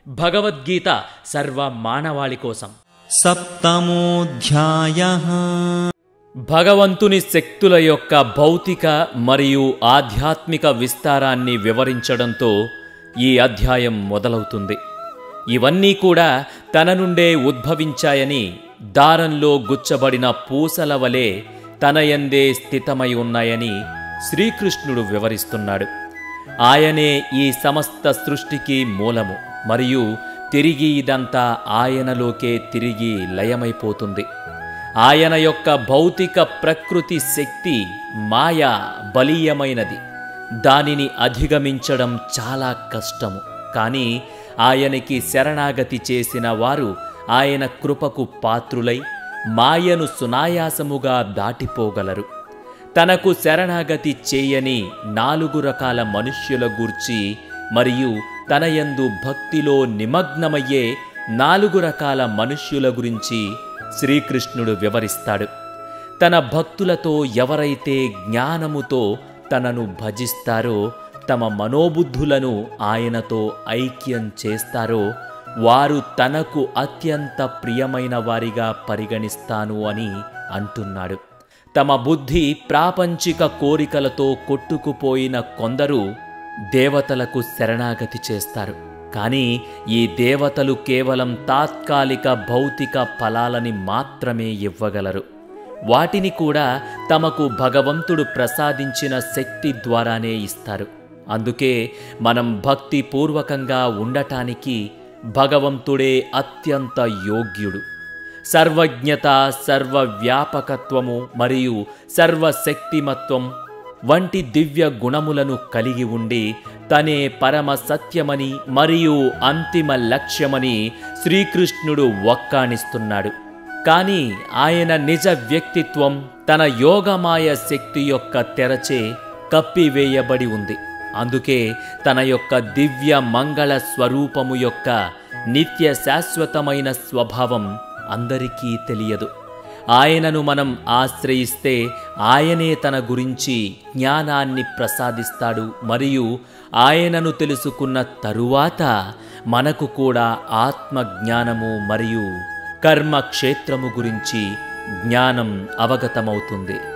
భగవద్గీత సర్వ మానవాళి కోసం सप्तमोऽध्यायः భగవంతుని శక్తుల యొక్క భౌతిక మరియు ఆధ్యాత్మిక విస్తారాన్ని వివరించడంతో ఈ అధ్యాయం మొదలవుతుంది ఇవన్నీ కూడా తన నుండే ఉద్భవించాయని దారంలో గుచ్చబడిన పూసల వలె తనయందే స్థితమై ఉన్నాయని శ్రీకృష్ణుడు వివరిస్తున్నాడు ఆయనే ఈ సమస్త సృష్టికి మూలము మరియు తిరిగి ఇదంతా ఆయనలోకే తిరిగి లయమైపోతుంది ఆయన యొక్క భౌతిక ప్రకృతి శక్తి మాయ బలీయమైనది దానిని అధిగమించడం చాలా కష్టము కానీ ఆయనకి శరణాగతి చేసిన వారు ఆయన కృపకు పాత్రులై మాయను సునాయాసముగా దాటిపోగలరు తనకు శరణాగతి చేయని నాలుగు రకాల మనుష్యుల గూర్చి మరియు తనయందు భక్తిలో నిమగ్నమయ్యే నాలుగు రకాల మనుష్యుల గురించి శ్రీకృష్ణుడు వివరిస్తాడు తన భక్తులతో ఎవరైతే జ్ఞానముతో తనను భజిస్తారో తమ మనోబుద్ధులను ఆయనతో ఐక్యం చేస్తారో వారు తనకు అత్యంత ప్రియమైన వారిగా పరిగణిస్తాను అని అంటున్నాడు తమ బుద్ధి ప్రాపంచిక కోరికలతో కొట్టుకుపోయిన కొందరు దేవతలకు శరణాగతి చేస్తారు కానీ ఈ దేవతలు కేవలం తాత్కాలిక భౌతిక ఫలాలని మాత్రమే ఇవ్వగలరు వాటిని కూడా తమకు భగవంతుడు ప్రసాదించిన శక్తి ద్వారానే ఇస్తారు అందుకే మనం భక్తిపూర్వకంగా ఉండటానికి భగవంతుడే అత్యంత యోగ్యుడు సర్వజ్ఞత సర్వవ్యాపకత్వము మరియు సర్వశక్తిమత్వం వంటి దివ్య గుణములను కలిగి ఉండి తనే పరమ సత్యమని మరియు అంతిమ లక్ష్యమని శ్రీకృష్ణుడు వక్కాణిస్తున్నాడు కానీ ఆయన నిజ వ్యక్తిత్వం తన యోగమాయ శక్తి యొక్క తెరచే కప్పివేయబడి ఉంది అందుకే తన యొక్క దివ్య మంగళ స్వరూపము యొక్క నిత్య శాశ్వతమైన స్వభావం అందరికీ తెలియదు ఆయనను మనం ఆశ్రయిస్తే ఆయనే తన గురించి జ్ఞానాన్ని ప్రసాదిస్తాడు మరియు ఆయనను తెలుసుకున్న తరువాత మనకు కూడా ఆత్మ జ్ఞానము మరియు కర్మక్షేత్రము గురించి జ్ఞానం అవగతమవుతుంది